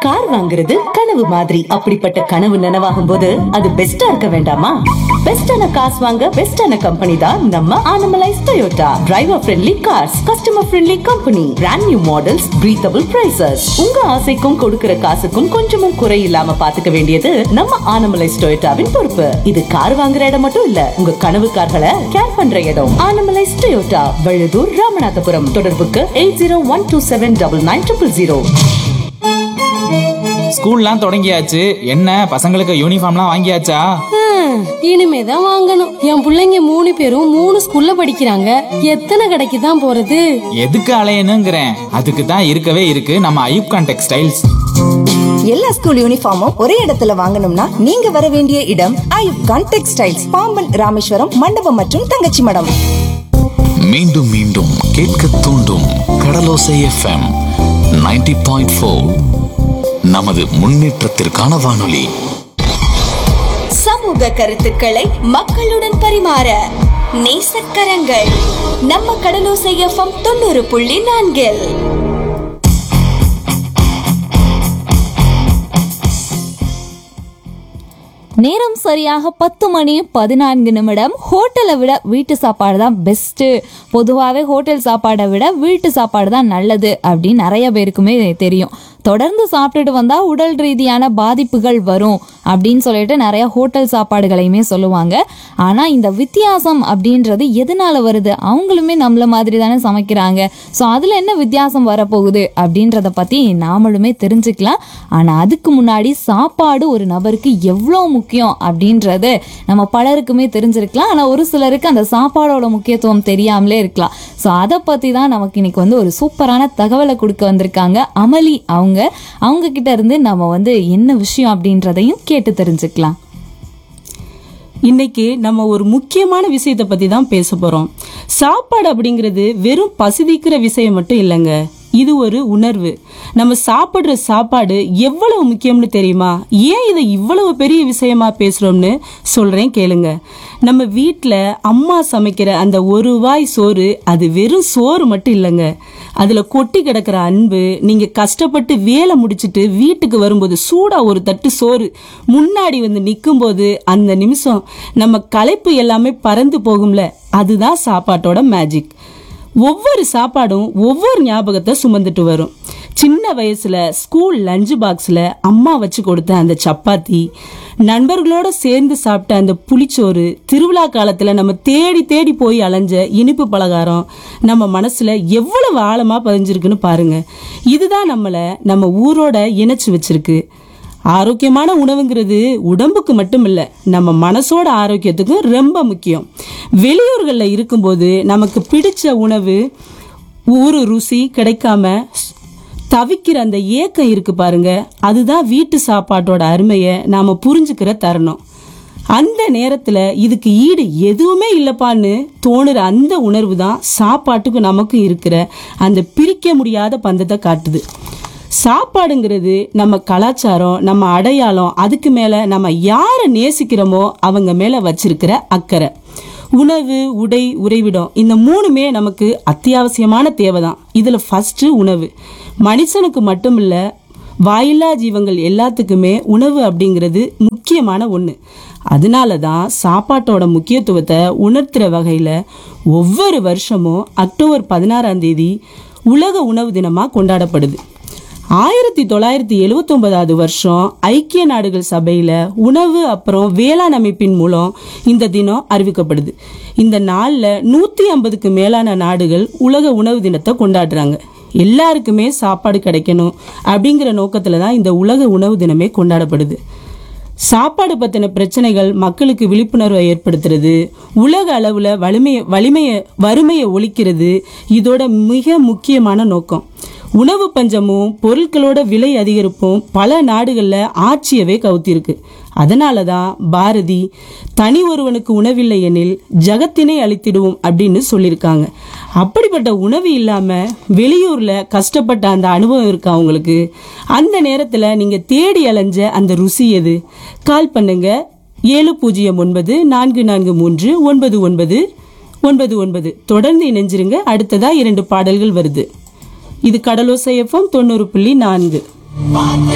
car வாங்குறது கனவு மாதிரி அப்படிப்பட்ட கனவு நனவாகும் போது அது பெஸ்டா இருக்க வேண்டாமா பெஸ்டான காசு வாங்க பெஸ்டான கம்பெனி தான் நம்ம Anamallais Toyota driver friendly cars customer friendly company brand new models breathable prices உங்க ஆசைக்கும் கொடுக்கிற காசுக்கும் கொஞ்சமும் குறை இல்லாம பாத்துக்க வேண்டியது நம்ம ஆனமலைஸ் டொயோட்டாவின் பொறுப்பு இது கார் வாங்குற இடம் மட்டும் இல்ல உங்க கனவு கார்களை கேர் பண்ற இடம் ஆனமலைஸ் டொயோட்டா வழுதூர் ராமநாதபுரம் தொடர்புக்கு eight zero one two seven double nine triple zero ஸ்கூல்லாம் தொடங்கியாச்சு என்ன பசங்களுக்கு யூனிஃபார்ம்லாம் வாங்கியாச்சா ஹம், இனிமேதான் வாங்கணும் என் புள்ளைங்க மூணு பேரும் மூணு ஸ்கூல்ல படிக்கிறாங்க எத்தனை கடைக்கு தான் போறது எதுக்கு அலையணுங்கிறேன் அதுக்கு தான் இருக்கவே இருக்கு நம்ம ஐயூப்கான் டெக்ஸ்டைல்ஸ் எல்லா ஸ்கூல் யூனிஃபார்மும் ஒரே இடத்துல வாங்கணும்னா நீங்க வர வேண்டிய இடம் ஐயூப் கான் டெக்ஸ்டைல்ஸ் பாம்பன் ராமேஸ்வரம் மண்டபம் மற்றும் தங்கச்சி மடம் மீண்டும் மீண்டும் கேட்க தூண்டும் கடலோசை எஃப்எம் 90.4 பாயிண்ட் நமது முன்னேற்றத்திற்கான வானொலி சமூக கருத்துக்களை மக்களுடன் பரிமாற நேசக்கரங்கள் நம்ம கடலோசை எஃப்எம் தொண்ணூறு புள்ளி நான்கில் நேரம் சரியாக பத்து மணி பதினான்கு நிமிடம் ஹோட்டலை விட வீட்டு சாப்பாடு தான் பெஸ்ட்டு பொதுவாகவே ஹோட்டல் சாப்பாடை விட வீட்டு சாப்பாடு தான் நல்லது அப்படின்னு நிறைய பேருக்குமே தெரியும் தொடர்ந்து சாப்பிட்டுட்டு வந்தால் உடல் ரீதியான பாதிப்புகள் வரும் அப்படின்னு சொல்லிட்டு நிறைய ஹோட்டல் சாப்பாடுகளையுமே சொல்லுவாங்க ஆனால் இந்த வித்தியாசம் அப்படின்றது எதனால வருது அவங்களுமே நம்மள மாதிரி தானே சமைக்கிறாங்க ஸோ அதில் என்ன வித்தியாசம் வரப்போகுது அப்படின்றத பற்றி நாமளுமே தெரிஞ்சுக்கலாம் ஆனால் அதுக்கு முன்னாடி சாப்பாடு ஒரு நபருக்கு எவ்வளோ முக்கியம் அப்படின்றது நம்ம பலருக்குமே தெரிஞ்சிருக்கலாம் ஆனால் ஒரு சிலருக்கு அந்த சாப்பாடோட முக்கியத்துவம் தெரியாமலே இருக்கலாம் ஸோ அதை பற்றி தான் நமக்கு இன்னைக்கு வந்து ஒரு சூப்பரான தகவலை கொடுக்க வந்திருக்காங்க அமளி அவங்க அவங்க கிட்ட இருந்து நம்ம வந்து என்ன விஷயம் அப்படின்றதையும் கேட்டு தெரிஞ்சுக்கலாம் இன்னைக்கு நம்ம ஒரு முக்கியமான விஷயத்தை பத்தி தான் பேச போறோம் சாப்பாடு அப்படிங்கிறது வெறும் பசிதிக்கிற விஷயம் மட்டும் இல்லைங்க இது ஒரு உணர்வு நம்ம சாப்பிடுற சாப்பாடு எவ்வளவு முக்கியம்னு தெரியுமா ஏன் இதை இவ்வளவு பெரிய விஷயமா பேசுறோம்னு சொல்றேன் கேளுங்க நம்ம வீட்ல அம்மா சமைக்கிற அந்த ஒரு வாய் சோறு அது வெறும் சோறு மட்டும் இல்லைங்க அதுல கொட்டி கிடக்கிற அன்பு நீங்க கஷ்டப்பட்டு வேலை முடிச்சிட்டு வீட்டுக்கு வரும்போது சூடா ஒரு தட்டு சோறு முன்னாடி வந்து நிக்கும்போது அந்த நிமிஷம் நம்ம களைப்பு எல்லாமே பறந்து போகும்ல அதுதான் சாப்பாட்டோட மேஜிக் ஒவ்வொரு சாப்பாடும் ஒவ்வொரு ஞாபகத்தை சுமந்துட்டு வரும் சின்ன வயசுல ஸ்கூல் லஞ்ச் பாக்ஸ்ல அம்மா வச்சு கொடுத்த அந்த சப்பாத்தி நண்பர்களோட சேர்ந்து சாப்பிட்ட அந்த புளிச்சோறு திருவிழா காலத்துல நம்ம தேடி தேடி போய் அலைஞ்ச இனிப்பு பலகாரம் நம்ம மனசுல எவ்வளவு ஆழமா பதிஞ்சிருக்குன்னு பாருங்க இதுதான் நம்மள நம்ம ஊரோட இணைச்சு வச்சிருக்கு ஆரோக்கியமான உணவுங்கிறது உடம்புக்கு மட்டும் இல்ல நம்ம மனசோட ஆரோக்கியத்துக்கும் ரொம்ப முக்கியம் வெளியூர்கள்ல இருக்கும்போது நமக்கு பிடிச்ச உணவு ஊரு ருசி கிடைக்காம தவிக்கிற அந்த ஏக்கம் இருக்கு பாருங்க அதுதான் வீட்டு சாப்பாட்டோட அருமையை நாம புரிஞ்சுக்கிற தருணம் அந்த நேரத்துல இதுக்கு ஈடு எதுவுமே இல்லப்பான்னு தோணுற அந்த உணர்வு தான் சாப்பாட்டுக்கு நமக்கு இருக்கிற அந்த பிரிக்க முடியாத பந்தத்தை காட்டுது சாப்பாடுங்கிறது நம்ம கலாச்சாரம் நம்ம அடையாளம் அதுக்கு மேல நம்ம யாரை நேசிக்கிறோமோ அவங்க மேல வச்சிருக்கிற அக்கறை உணவு உடை உறைவிடம் இந்த மூணுமே நமக்கு அத்தியாவசியமான தேவைதான் இதுல ஃபர்ஸ்ட் உணவு மனுஷனுக்கு மட்டும் இல்ல வாயில்லா ஜீவங்கள் எல்லாத்துக்குமே உணவு அப்படிங்கிறது முக்கியமான ஒன்று அதனால தான் சாப்பாட்டோட முக்கியத்துவத்தை உணர்த்துற வகையில் ஒவ்வொரு வருஷமும் அக்டோபர் பதினாறாம் தேதி உலக உணவு தினமாக கொண்டாடப்படுது ஆயிரத்தி தொள்ளாயிரத்தி எழுவத்தொன்பதாவது வருஷம் ஐக்கிய நாடுகள் சபையில உணவு அப்புறம் வேளாண் அமைப்பின் மூலம் இந்த தினம் அறிவிக்கப்படுது இந்த நாள்ல நூத்தி ஐம்பதுக்கு மேலான நாடுகள் உலக உணவு தினத்தை கொண்டாடுறாங்க எல்லாருக்குமே சாப்பாடு கிடைக்கணும் அப்படிங்கிற நோக்கத்துல தான் இந்த உலக உணவு தினமே கொண்டாடப்படுது சாப்பாடு பத்தின பிரச்சனைகள் மக்களுக்கு விழிப்புணர்வை ஏற்படுத்துறது உலக அளவுல வலிமையை வலிமையை வறுமையை ஒழிக்கிறது இதோட மிக முக்கியமான நோக்கம் உணவு பஞ்சமும் பொருட்களோட விலை அதிகரிப்பும் பல நாடுகள்ல ஆட்சியவே கவுத்திருக்கு அதனால தான் பாரதி தனி ஒருவனுக்கு உணவில்லை எனில் ஜகத்தினை அழித்திடுவோம் அப்படின்னு சொல்லியிருக்காங்க அப்படிப்பட்ட உணவு இல்லாம வெளியூர்ல கஷ்டப்பட்ட அந்த அனுபவம் இருக்கு அவங்களுக்கு அந்த நேரத்துல நீங்க தேடி அலைஞ்ச அந்த ருசி எது கால் பண்ணுங்க ஏழு பூஜ்ஜியம் ஒன்பது நான்கு நான்கு மூன்று ஒன்பது ஒன்பது ஒன்பது ஒன்பது தொடர்ந்து இணைஞ்சிருங்க அடுத்ததா இரண்டு பாடல்கள் வருது இது கடலோசை எஃப்எம் தொண்ணூறு புள்ளி நான்கு